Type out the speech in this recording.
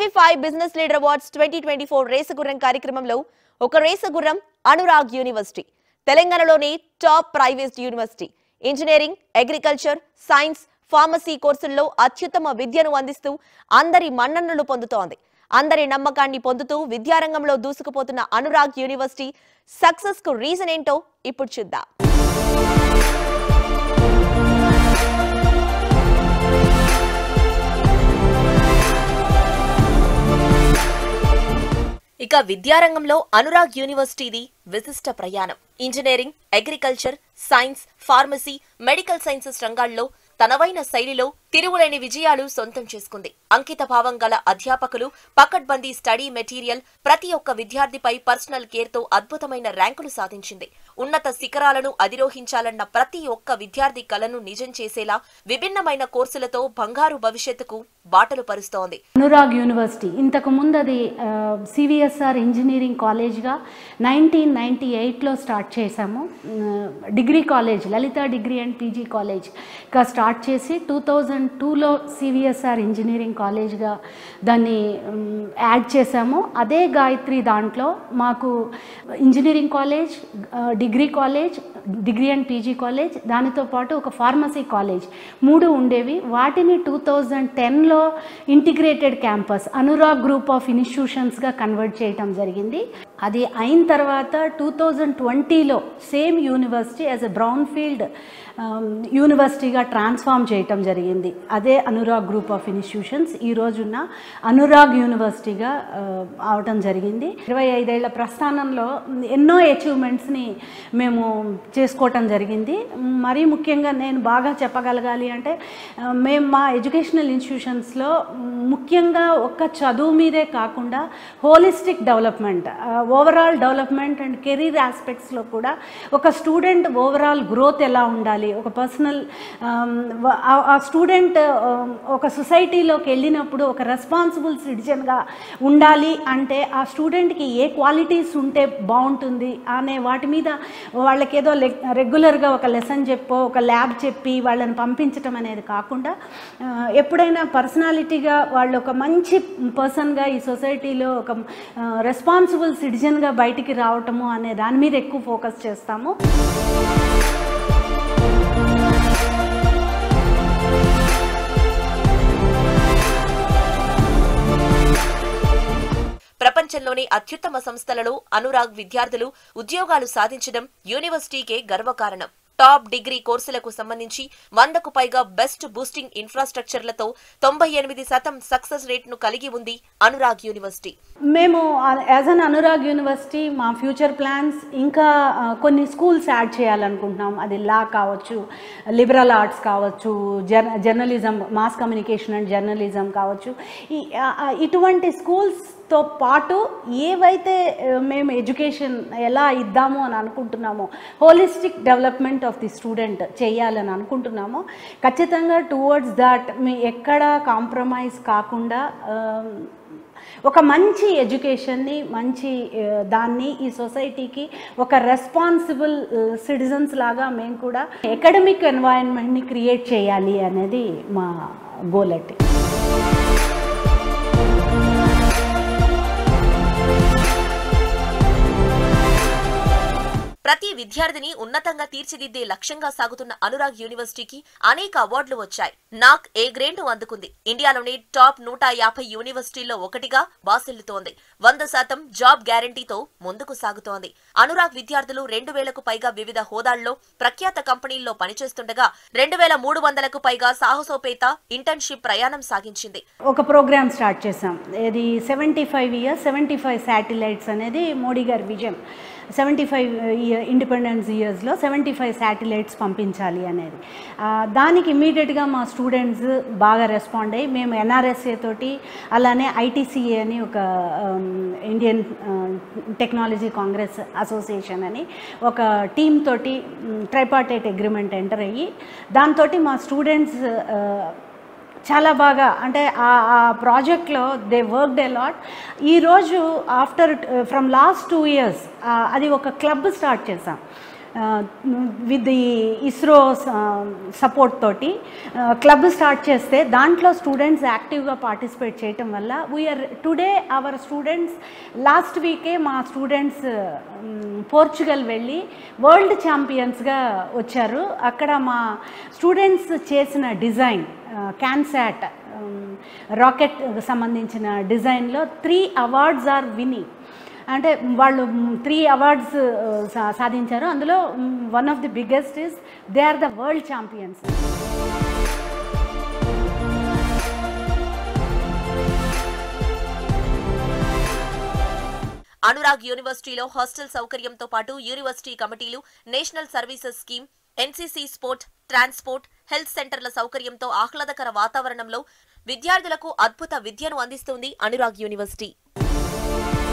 TV five business leader awards twenty twenty four రేసుగుర్రం కార్యక్రమంలో ఒక రేసుగుర్రం అనురాగ్ యూనివర్సిటీ తెలంగాణలోని top private university engineering agriculture science pharmacy కోర్సుల్లో అత్యుత్తమ విద్యను అందిస్తూ అందరి మన్ననలు పొందుతోంది అందరి నమ్మకాన్ని పొందుతూ విద్యారంగంలో దూసుకుపోతున్న అనురాగ్ యూనివర్సిటీ సక్సెస్ కు రీజన్ ఏంటో ఇప్పుడు చూద్దాం ఇక విద్యారంగంలో అనురాగ్ యూనివర్సిటీది విశిష్ట ప్రయాణం engineering agriculture science pharmacy medical sciences రంగాల్లో తనవైన శైలిలో తిరుగులేని విజయాలు సొంతం చేసుకుంది అంకిత భావం గల అధ్యాపకులు పకడ్బందీ స్టడీ మెటీరియల్ ప్రతి ఒక్క విద్యార్థిపై పర్సనల్ కేర్ తో అద్భుతమైన ర్యాంకులు సాధించింది ఉన్నత శిఖరాలను అధిరోహించాలన్న ప్రతి ఒక్క విద్యార్థి కలను నిజం చేసేలా విభిన్నమైన కోర్సులతో బంగారు భవిష్యత్తుకు బాటలు పరుస్తోంది అనురాగ్ యూనివర్సిటీ ఇంతకు ముందు అది సివిఎస్ఆర్ ఇంజనీరింగ్ కాలేజ్గా నైన్టీన్ నైంటీ ఎయిట్లో స్టార్ట్ చేశాము ఆ, degree college Lalitha degree and PG కాలేజ్గా స్టార్ట్ చేసి టూ థౌజండ్ టూలో సివిఎస్ఆర్ ఇంజనీరింగ్ కాలేజ్గా దాన్ని మ్, యాడ్ చేశాము అదే గాయత్రి దాంట్లో మాకు ఇంజనీరింగ్ కాలేజ్ ఆ, degree college degree and PG college దానితో పాటు ఒక ఫార్మసీ కాలేజ్ మూడు ఉండేవి వాటిని టూ థౌజండ్ టెన్లో integrated campus Anurag group of ఇన్స్టిట్యూషన్స్గా కన్వర్ట్ చేయటం జరిగింది అది అయిన తర్వాత టూ థౌజండ్ ట్వంటీలో same university as a brown field యూనివర్సిటీగా ట్రాన్స్ఫార్మ్ చేయటం జరిగింది అదే అనురాగ్ గ్రూప్ ఆఫ్ ఇన్స్టిట్యూషన్స్ ఈ రోజున్న అనురాగ్ యూనివర్సిటీగా ఆ, అవటం జరిగింది ఇరవై ఐదేళ్ల ప్రస్థానంలో ఎన్నో అచీవ్మెంట్స్ని మేము చేసుకోవటం జరిగింది మరీ ముఖ్యంగా నేను బాగా చెప్పగలగాలి అంటే ఆ, మేము మా ఎడ్యుకేషనల్ ఇన్స్టిట్యూషన్స్లో ముఖ్యంగా ఒక్క చదువు మీదే కాకుండా holistic development overall development and career ఆస్పెక్ట్స్లో కూడా ఒక స్టూడెంట్ ఓవరాల్ గ్రోత్ ఎలా ఉండాలి ఒక పర్సనల్ ఆ స్టూడెంట్ ఒక సొసైటీలోకి వెళ్ళినప్పుడు ఒక రెస్పాన్సిబుల్ సిటిజన్గా ఉండాలి అంటే ఆ స్టూడెంట్కి ఏ క్వాలిటీస్ ఉంటే బాగుంటుంది అనే వాటి మీద వాళ్ళకి ఏదో రెగ్యులర్గా ఒక లెసన్ చెప్పో ఒక ల్యాబ్ చెప్పి వాళ్ళని పంపించటం అనేది కాకుండా ఆ, ఎప్పుడైనా పర్సనాలిటీగా వాళ్ళు ఒక మంచి పర్సన్గా ఈ సొసైటీలో ఒక రెస్పాన్సిబుల్ సిటిజన్గా బయటికి రావటము అనే దాని మీద ఎక్కువ ఫోకస్ చేస్తాము ప్రపంచంలోని అత్యుత్తమ సంస్థలలో అనురాగ్ విద్యార్థులు ఉద్యోగాలు సాధించడం యూనివర్సిటీకే గర్వకారణం టాప్ డిగ్రీ కోర్సులకు సంబంధించి వందకు పైగా బెస్ట్ బూస్టింగ్ ఇన్ఫ్రాస్ట్రక్చర్లతో తొంభై ఎనిమిది శాతం సక్సెస్ రేట్ను కలిగి ఉంది అనురాగ్ యూనివర్సిటీ మేము యాజ్ అన్ అనురాగ్ యూనివర్సిటీ మా ఫ్యూచర్ ప్లాన్స్ ఇంకా ఆ, కొన్ని స్కూల్స్ యాడ్ చేయాలనుకుంటున్నాం అది లా కావచ్చు లిబరల్ ఆర్ట్స్ కావచ్చు జర్ journalism mass communication and journalism కావచ్చు ఈ ఆ, ఆ, ఇటువంటి స్కూల్స్తో పాటు ఏవైతే ఆ, మేము ఎడ్యుకేషన్ ఎలా ఇద్దాము అని అనుకుంటున్నామో holistic development of the student చేయాలని అనుకుంటున్నామో ఖచ్చితంగా టువర్డ్స్ దట్ మీ ఎక్కడ కాంప్రమైజ్ కాకుండా ఆ, ఒక మంచి ఎడ్యుకేషన్ని మంచి ఆ, దాన్ని ఈ సొసైటీకి ఒక రెస్పాన్సిబుల్ సిటిజన్స్ లాగా మేము కూడా అకాడమిక్ ఎన్వైరన్మెంట్ని క్రియేట్ చేయాలి అనేది మా గోల్ అంటే ప్రతి విద్యార్థిని ఉన్నతంగా తీర్చిదిద్దే లక్ష్యంగా సాగుతున్న అనురాగ్ యూనివర్సిటీకి అనేక అవార్డులు వచ్చాయి నాక్ ఏ గ్రేడ్ ను అందుకుంది ఇండియాలోని టాప్ నూట యాభై యూనివర్సిటీల్లో ఒకటిగా బాసిల్లుతోంది వంద శాతం జాబ్ గ్యారంటీతో ముందుకు సాగుతోంది అనురాగ్ విద్యార్థులు రెండు వేలకు పైగా వివిధ హోదాల్లో ప్రఖ్యాత కంపెనీల్లో పనిచేస్తుండగా రెండు వేల మూడు వందలకు పైగా సాహసోపేత ఇంటర్న్షిప్ ప్రయాణం సాగించింది ఒక ప్రోగ్రామ్ స్టార్ట్ చేసాం ఇది seventy five years seventy five satellites అనేది మోడీ గారి vision seventy five year independence ఇయర్స్లో సెవెంటీ ఫైవ్ శాటిలైట్స్ పంపించాలి అనేది ఆ, దానికి ఇమీడియట్గా మా స్టూడెంట్స్ బాగా రెస్పాండ్ అయ్యి మేము ఎన్ఆర్ఎస్ఏ తోటి అలానే ఐటీసీఏ అని ఒక ఆమ్, ఇండియన్ టెక్నాలజీ కాంగ్రెస్ అసోసియేషన్ అని ఒక టీమ్ తోటి ట్రైపార్టైట్ అగ్రిమెంట్ ఎంటర్ అయ్యి దాంతో మా స్టూడెంట్స్ చాలా బాగా అంటే ఆ ఆ ప్రాజెక్ట్లో దే వర్క్ డే లాట్ ఈరోజు after from last two years అది ఒక క్లబ్ స్టార్ట్ చేసాం విత్ ది ఇస్రో సపోర్ట్ తోటి క్లబ్ స్టార్ట్ చేస్తే దాంట్లో స్టూడెంట్స్ యాక్టివ్గా పార్టిసిపేట్ చేయటం వల్ల we are today our students last వీకే మా స్టూడెంట్స్ పోర్చుగల్ వెళ్ళి వరల్డ్ ఛాంపియన్స్గా వచ్చారు అక్కడ మా స్టూడెంట్స్ చేసిన డిజైన్ క్యాన్సాట్ రాకెట్ సంబంధించిన డిజైన్లో త్రీ అవార్డ్స్ ఆర్ వినింగ్ అంటే వాళ్ళు త్రీ అవార్డ్స్ సాధించారు అందులో one of the biggest is they are the world champions Anurag యూనివర్సిటీలో హాస్టల్ సౌకర్యంతో పాటు యూనివర్సిటీ కమిటీలు national services scheme NCC sport transport health సెంటర్ల సౌకర్యంతో ఆహ్లాదకర వాతావరణంలో విద్యార్థులకు అద్భుత విద్యను అందిస్తుంది అనురాగ్ యూనివర్సిటీ